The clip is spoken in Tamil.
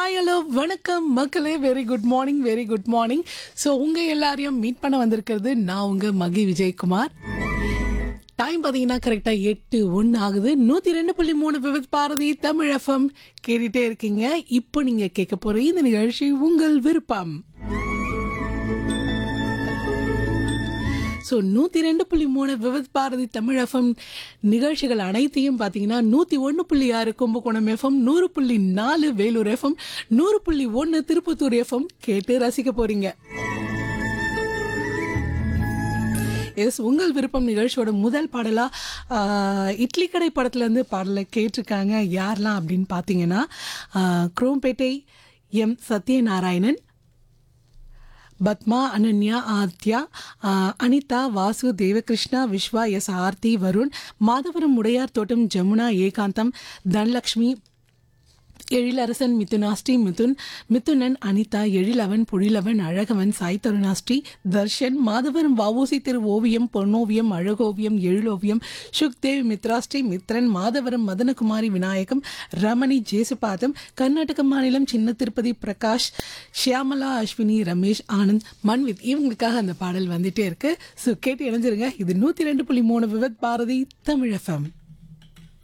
ஹாய் ஹலோ வணக்கம் மக்களே very good morning very good morning so உங்கள் எல்லாரையும் மீட் பண்ண வந்திருக்கிறது நான் உங்கள் மகி விஜயகுமார் டைம் பார்த்தீங்கன்னா கரெக்டாக எட்டு ஒன்று ஆகுது நூற்றி ரெண்டு புள்ளி மூணு விவித் பாரதி தமிழ் எஃப்எம் கேட்டுகிட்டே இருக்கீங்க இப்போ நீங்கள் கேட்க போகிற இந்த நிகழ்ச்சி உங்கள் விருப்பம் ஸோ நூற்றி ரெண்டு புள்ளி மூணு விவித் பாரதி தமிழ் எஃப்எம் நிகழ்ச்சிகள் அனைத்தையும் பார்த்தீங்கன்னா நூற்றி ஒன்று புள்ளி ஆறு கும்பகோணம் எஃப்எம் நூறு புள்ளி நாலு வேலூர் எஃப்எம் நூறு புள்ளி ஒன்று திருப்பத்தூர் எஃப்எம் கேட்டு ரசிக்க போறீங்க எஸ் உங்கள் விருப்பம் நிகழ்ச்சியோட முதல் பாடலா ஆஹ், இட்லி கடை படத்துலேருந்து பாடலை கேட்டிருக்காங்க யாரெல்லாம் அப்படின்னு பார்த்தீங்கன்னா ஆஹ், குரோம்பேட்டை எம் சத்யநாராயணன் பத்மா அனன்யா ஆத்யா ஆ, அனிதா வாசு தேவகிருஷ்ணா விஸ்வா எஸ் ஆர்த்தி வருண் மாதவரம் உடையார் தோட்டம் ஜமுனா ஏகாந்தம் தனலக்ஷ்மி எழிலரசன் மிதுனாஸ்ரீ மிதுன் மிதுனன் அனிதா எழிலவன் புழிலவன் அழகவன் சாய் தருணாஸ்ரீ தர்ஷன் மாதவரம் வவுசி திரு ஓவியம் பொன்னோவியம் அழகோவியம் எழிலோவியம் சுக்தேவ் மித்ராஸ்ரீ மித்ரன் மாதவரம் மதனகுமாரி விநாயகம் ரமணி ஜேசுபாதம் கர்நாடக மாநிலம் சின்ன திருப்பதி பிரகாஷ் ஷியாமலா அஸ்வினி ரமேஷ் ஆனந்த் மன்வித் இவங்களுக்காக அந்த பாடல் வந்துட்டே இருக்கு ஸோ கேட்டு இணைஞ்சிருங்க இது நூற்றி ரெண்டு புள்ளி மூணு விவத் பாரதி தமிழ் எஃப்எம்